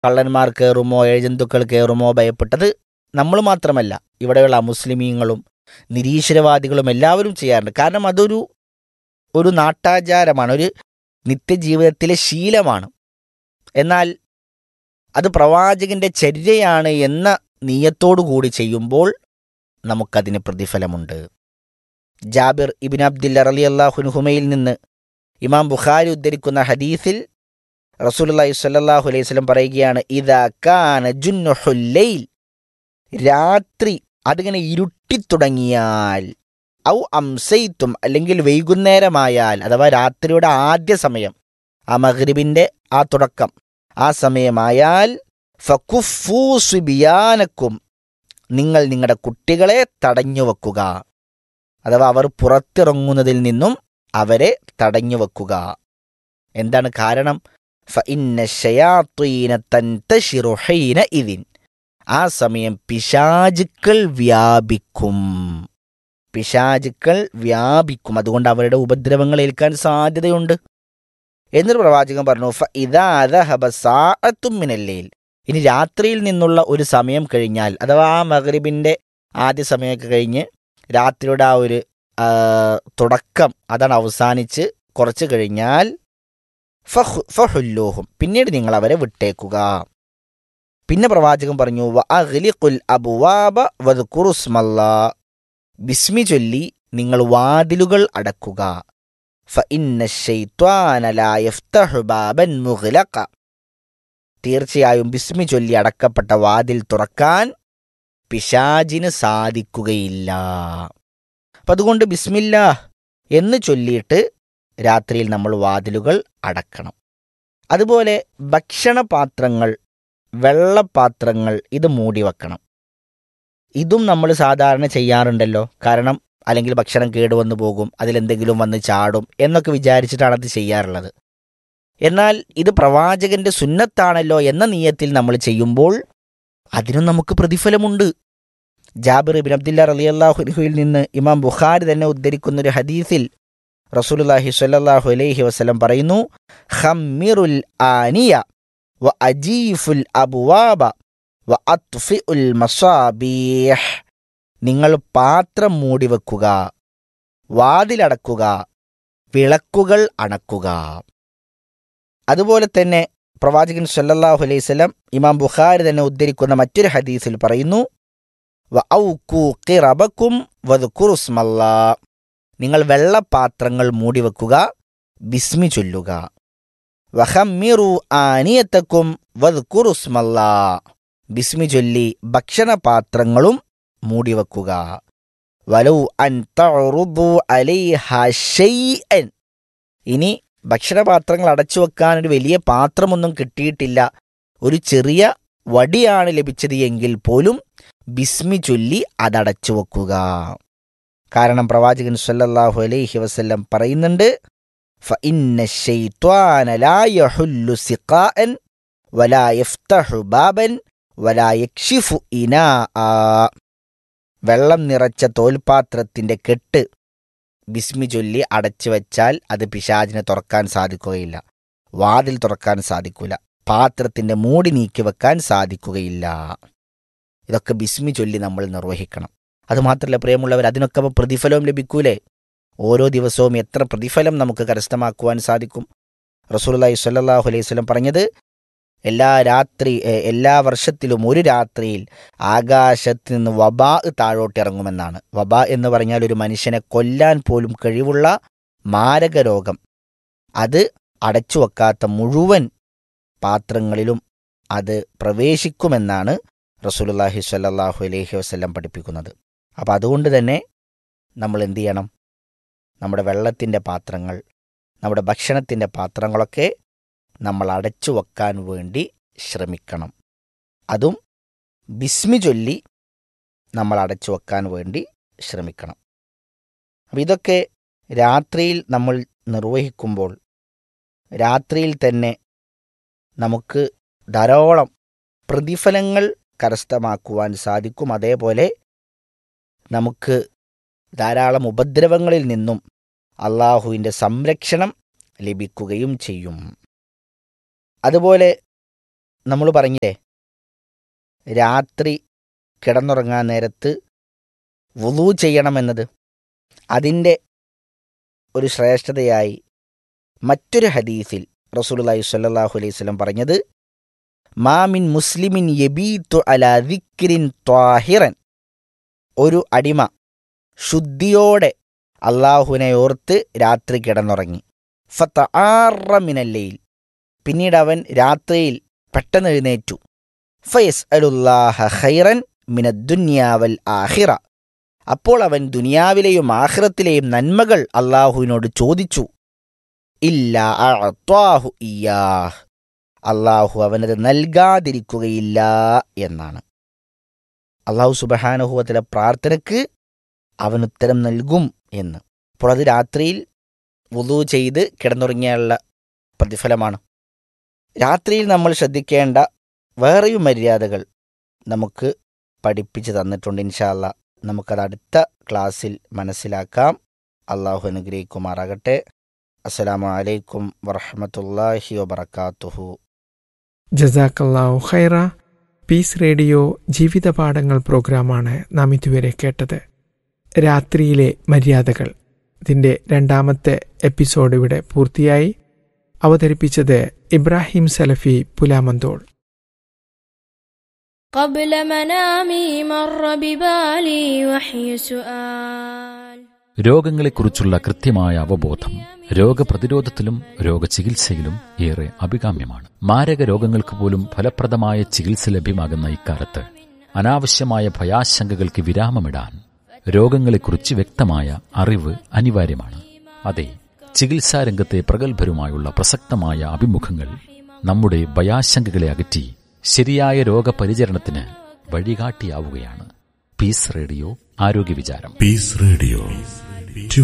കള്ളന്മാർ കയറുമോ ഏജന്തുക്കൾ കയറുമോ ഭയപ്പെട്ടത് നമ്മൾ മാത്രമല്ല ഇവിടെയുള്ള അമുസ്ലിമീങ്ങളും നിരീശ്വരവാദികളും എല്ലാവരും ചെയ്യാറുണ്ട് കാരണം അതൊരു ഒരു നാട്ടാചാരമാണ് ഒരു നിത്യജീവിതത്തിലെ ശീലമാണ് എന്നാൽ അത് പ്രവാചകന്റെ ചര്യയാണ് എന്ന നീയത്തോടു കൂടി ചെയ്യുമ്പോൾ നമുക്കതിന് പ്രതിഫലമുണ്ട് ജാബിർ ഇബിൻ അബ്ദില്ല റലി അള്ളാഹുനുഹുമയിൽ നിന്ന് ഇമാം ബുഖാരി ഉദ്ധരിക്കുന്ന ഹദീസിൽ റസൂലുള്ളാഹി സ്വല്ലല്ലാഹു അലൈഹി വസല്ലം പറയുകയാണ് ഇദാ കാന ജുന്നുഹുല്ലൈൽ രാത്രി അതിങ്ങനെ ഇരുട്ടിത്തുടങ്ങിയാൽ ഔ അംസൈത്തും അല്ലെങ്കിൽ വൈകുന്നേരമായാൽ അഥവാ രാത്രിയുടെ ആദ്യ സമയം ആ മഗ്രിബിന്റെ ആ തുടക്കം ആ സമയമായാൽ ഫകുഫൂ സുബിയാനക്കും നിങ്ങൾ നിങ്ങളുടെ കുട്ടികളെ തടഞ്ഞു വെക്കുക അഥവാ അവർ പുറത്തിറങ്ങുന്നതിൽ നിന്നും അവരെ തടഞ്ഞു വെക്കുക എന്താണ് കാരണം ഫഇന്ന ശയാത്വീന തൻതശിറു ഹീന ഇതിൻ ആ സമയം പിശാചുക്കൾ വ്യാപിക്കും പിശാചുക്കൾ വ്യാപിക്കും അതുകൊണ്ട് അവരുടെ ഉപദ്രവങ്ങൾ ഏൽക്കാൻ സാധ്യതയുണ്ട് എന്നൊരു പ്രവാചകൻ പറഞ്ഞു ഫ ഇതാദഹബസാഅത്തുമിനല്ലേൽ ഇനി രാത്രിയിൽ നിന്നുള്ള ഒരു സമയം കഴിഞ്ഞാൽ അഥവാ ആ മഗ്രിബിൻ്റെ ആദ്യ സമയമൊക്കെ കഴിഞ്ഞ് രാത്രിയുടെ ആ ഒരു ആ, തുടക്കം അതാണ് അവസാനിച്ച് കുറച്ച് കഴിഞ്ഞാൽ ഫഹു- ഫഹുല്ലോഹും പിന്നീട് നിങ്ങൾ അവരെ വിട്ടേക്കുക പിന്നെ പ്രവാചകൻ പറഞ്ഞു "വ അഗ്ലിഖുൽ അബ്വാബ വദ്കുറുസ്മല്ലാ ബിസ്മി ചൊല്ലി നിങ്ങൾ വാതിലുകൾ അടക്കുക ഫഇന്ന ശൈത്വാന ലാ യഫ്തഹു ബാബൻ മുഗ്ലഖ തീർച്ചയായും ബിസ്മി ചൊല്ലി അടക്കപ്പെട്ട വാതിൽ തുറക്കാൻ പിശാചിന് സാധിക്കുകയില്ല അപ്പം അതുകൊണ്ട് ബിസ്മില്ല എന്ന് ചൊല്ലിയിട്ട് രാത്രിയിൽ നമ്മൾ വാതിലുകൾ അടക്കണം അതുപോലെ ഭക്ഷണപാത്രങ്ങൾ വെള്ളപാത്രങ്ങൾ ഇത് മൂടി വെക്കണം ഇതും നമ്മൾ സാധാരണ ചെയ്യാറുണ്ടല്ലോ കാരണം അല്ലെങ്കിൽ ഭക്ഷണം കേടുവന്നു പോകും അതിലെന്തെങ്കിലും വന്ന് ചാടും എന്നൊക്കെ വിചാരിച്ചിട്ടാണ് അത് ചെയ്യാറുള്ളത് എന്നാൽ ഇത് പ്രവാചകന്റെ സുന്നത്താണല്ലോ എന്ന നീയത്തിൽ നമ്മൾ ചെയ്യുമ്പോൾ അതിനും നമുക്ക് പ്രതിഫലമുണ്ട് ജാബിർ ഇബിൻ അബ്ദുല്ല റലിയല്ലാഹുലഹുവിൽ നിന്ന് ഇമാം ബുഖാരി തന്നെ ഉദ്ധരിക്കുന്ന ഒരു ഹദീസിൽ റസൂലുള്ളാഹി സ്വല്ലല്ലാഹു അലൈഹി വസല്ലം പറയുന്നു ഖമ്മിറുൽ ആനിയ വ അജീഫുൽ അബ്വാബ വ അത്ഫിഉൽ മസാബീഹ് നിങ്ങൾ പാത്രം മൂടി വെക്കുക വാതിലടക്കുക വിളക്കുകൾ അണക്കുക അതുപോലെ തന്നെ പ്രവാചകൻ സല്ലല്ലാഹു അലൈഹി വസല്ലം ഇമാം ബുഖാരി തന്നെ ഉദ്ധരിക്കുന്ന മറ്റൊരു ഹദീസിൽ പറയുന്നു വ ഔക്കൂ ഖിറബക്കും വദ്കുറുസ്മല്ലാ നിങ്ങൾ വെള്ളപാത്രങ്ങൾ മൂടിവെക്കുക ബിസ്മി ചൊല്ലുക വഹമ്മിറു ആനിയത്തക്കും വദ്കുറുസ്മല്ലാ ബിസ്മി ചൊല്ലി ഭക്ഷണപാത്രങ്ങളും മൂടിവെക്കുക വലൗ അൻ തഅറുദു അലൈഹ ഷൈഅൻ ഇനി ഭക്ഷണപാത്രങ്ങൾ അടച്ചു വെക്കാൻ ഒരു വലിയ പാത്രമൊന്നും കിട്ടിയിട്ടില്ല ഒരു ചെറിയ വടിയാണ് ലഭിച്ചത് എങ്കിൽ പോലും ബിസ്മി ചൊല്ലി അതടച്ചു വെക്കുക കാരണം പ്രവാചകൻ സല്ലല്ലാഹു അലൈഹി വസല്ലം പറയുന്നുണ്ട് فإن الشيطان لا يحل سقاء ولا يفتح بابا ولا يكشف إناء വെള്ളം നിറച്ച തോൽപാത്രത്തിന്റെ കെട്ട് ബിസ്മി ചൊല്ലി അടച്ചു വെച്ചാൽ അത് പിശാചിനെ തുറക്കാൻ സാധിക്കുകയില്ല വാതിൽ തുറക്കാൻ സാധിക്കില്ല പാത്രത്തിന്റെ മൂടി നീക്കി വെക്കാൻ സാധിക്കുകയില്ല ഇതൊക്കെ ബിസ്മി ചൊല്ലി നമ്മൾ നിർവഹിക്കണം അതുമാത്രമല്ല പ്രിയമുള്ളവർ അതിനൊക്കെ അപ്പോൾ പ്രതിഫലവും ലഭിക്കൂലേ ഓരോ ദിവസവും എത്ര പ്രതിഫലം നമുക്ക് കരസ്ഥമാക്കുവാൻ സാധിക്കും റസൂലുള്ളാഹി സ്വല്ലല്ലാഹു അലൈഹി വസല്ലം പറഞ്ഞത് എല്ലാ രാത്രി എ, എല്ലാ വർഷത്തിലും ഒരു രാത്രിയിൽ ആകാശത്ത് നിന്ന് വബാ താഴോട്ട് ഇറങ്ങുമെന്നാണ് വബാ എന്ന് പറഞ്ഞാൽ ഒരു മനുഷ്യനെ കൊല്ലാൻ പോലും കഴിവുള്ള മാരക രോഗം അത് അടച്ചു വെക്കാത്ത മുഴുവൻ പാത്രങ്ങളിലും അത് പ്രവേശിക്കുമെന്നാണ് റസൂലുള്ളാഹി സ്വല്ലല്ലാഹു അലൈഹി വസല്ലം പഠിപ്പിക്കുന്നത് അപ്പം അതുകൊണ്ട് തന്നെ നമ്മൾ എന്ത് ചെയ്യണം നമ്മുടെ വെള്ളത്തിൻ്റെ പാത്രങ്ങൾ നമ്മുടെ ഭക്ഷണത്തിൻ്റെ പാത്രങ്ങളൊക്കെ നമ്മൾ അടച്ചു വെക്കാൻ വേണ്ടി ശ്രമിക്കണം അതും ബിസ്മി ചൊല്ലി നമ്മൾ അടച്ചു വെക്കാൻ വേണ്ടി ശ്രമിക്കണം അപ്പം ഇതൊക്കെ രാത്രിയിൽ നമ്മൾ നിർവഹിക്കുമ്പോൾ രാത്രിയിൽ തന്നെ നമുക്ക് ധാരാളം പ്രതിഫലങ്ങൾ കരസ്ഥമാക്കുവാൻ സാധിക്കും അതേപോലെ നമുക്ക് ധാരാളം ഉപദ്രവങ്ങളിൽ നിന്നും അള്ളാഹുവിൻ്റെ സംരക്ഷണം ലഭിക്കുകയും ചെയ്യും അതുപോലെ നമ്മൾ പറഞ്ഞില്ലേ രാത്രി കിടന്നുറങ്ങാൻ നേരത്ത് വുളു ചെയ്യണമെന്നത് അതിൻ്റെ ഒരു ശ്രേഷ്ഠതയായി മറ്റൊരു ഹദീസിൽ റസൂലുള്ളാഹി സ്വല്ലല്ലാഹു അലൈഹി വസല്ലം പറഞ്ഞത് മാമിൻ മുസ്ലിമിൻ യബീത്തു അലാ ദിക്രിൻ ത്വാഹിറൻ ഒരു അടിമ ശുദ്ധിയോടെ അള്ളാഹുവിനെ ഓർത്ത് രാത്രി കിടന്നുറങ്ങി ഫത്ത മിനല്ലയിൽ പിന്നീട് അവൻ രാത്രിയിൽ പെട്ടെന്ന് എഴുന്നേറ്റു ഫയസ് അലുല്ലാഹ ഖൈറൻ മിനദ്ദുന്യാവൽ ആഹിറ അപ്പോൾ അവൻ ദുനിയാവിലെയും ആഖിറത്തിലെയും നന്മകൾ അള്ളാഹുവിനോട് ചോദിച്ചു ഇല്ല അഅത്വാഹു ഇയ്യാഹ് അള്ളാഹു അവനത് നൽകാതിരിക്കുകയില്ല എന്നാണ് അള്ളാഹു സുബഹാനുഭവത്തിലെ പ്രാർത്ഥനയ്ക്ക് അവൻ ഉത്തരം നൽകും എന്ന് അപ്പോൾ അത് രാത്രിയിൽ വുളു ചെയ്ത് കിടന്നുറങ്ങിയുള്ള പ്രതിഫലമാണ് രാത്രിയിൽ നമ്മൾ ശ്രദ്ധിക്കേണ്ട വേറെയും മര്യാദകൾ നമുക്ക് പഠിപ്പിച്ചു തന്നിട്ടുണ്ട് ഇൻഷാല്ല നമുക്കത് അടുത്ത ക്ലാസ്സിൽ മനസ്സിലാക്കാം അള്ളാഹു അനുഗ്രഹിക്കുമാറാകട്ടെ അസ്സലാമു അലൈക്കും വറഹമത്തല്ലാഹി വബർക്കാത്തുഹു ജസാക്കല്ലാഹു ഖൈറ പീസ് റേഡിയോ ജീവിതപാഠങ്ങൾ പ്രോഗ്രാമാണ് നാം ഇതുവരെ കേട്ടത് രാത്രിയിലെ മര്യാദകൾ ഇതിൻ്റെ രണ്ടാമത്തെ എപ്പിസോഡ് ഇവിടെ പൂർത്തിയായി അവതരിപ്പിച്ചത് ഇബ്രാഹിം സലഫി പുലാമന്തോൾ قبل منامي مر ببالي وحي سؤال രോഗങ്ങളെക്കുറിച്ചുള്ള കൃത്യമായ അവബോധം രോഗപ്രതിരോധത്തിലും രോഗചികിത്സയിലും ഏറെ അഭികാമ്യമാണ് മാരക രോഗങ്ങൾക്ക് പോലും ഫലപ്രദമായ ചികിത്സ ലഭ്യമാകുന്ന ഇക്കാലത്ത് അനാവശ്യമായ ഭയാശങ്കകൾക്ക് വിരാമമിടാൻ രോഗങ്ങളെക്കുറിച്ച് വ്യക്തമായ അറിവ് അനിവാര്യമാണ് അതെ ചികിത്സാ രംഗത്തെ പ്രഗത്ഭരുമായുള്ള പ്രസക്തമായ അഭിമുഖങ്ങൾ നമ്മുടെ ഭയാശങ്കകളെ അകറ്റി ശരിയായ രോഗപരിചരണത്തിന് വഴികാട്ടിയാവുകയാണ് പീസ് റേഡിയോ ആരോഗ്യ വിചാരം Peace Radio.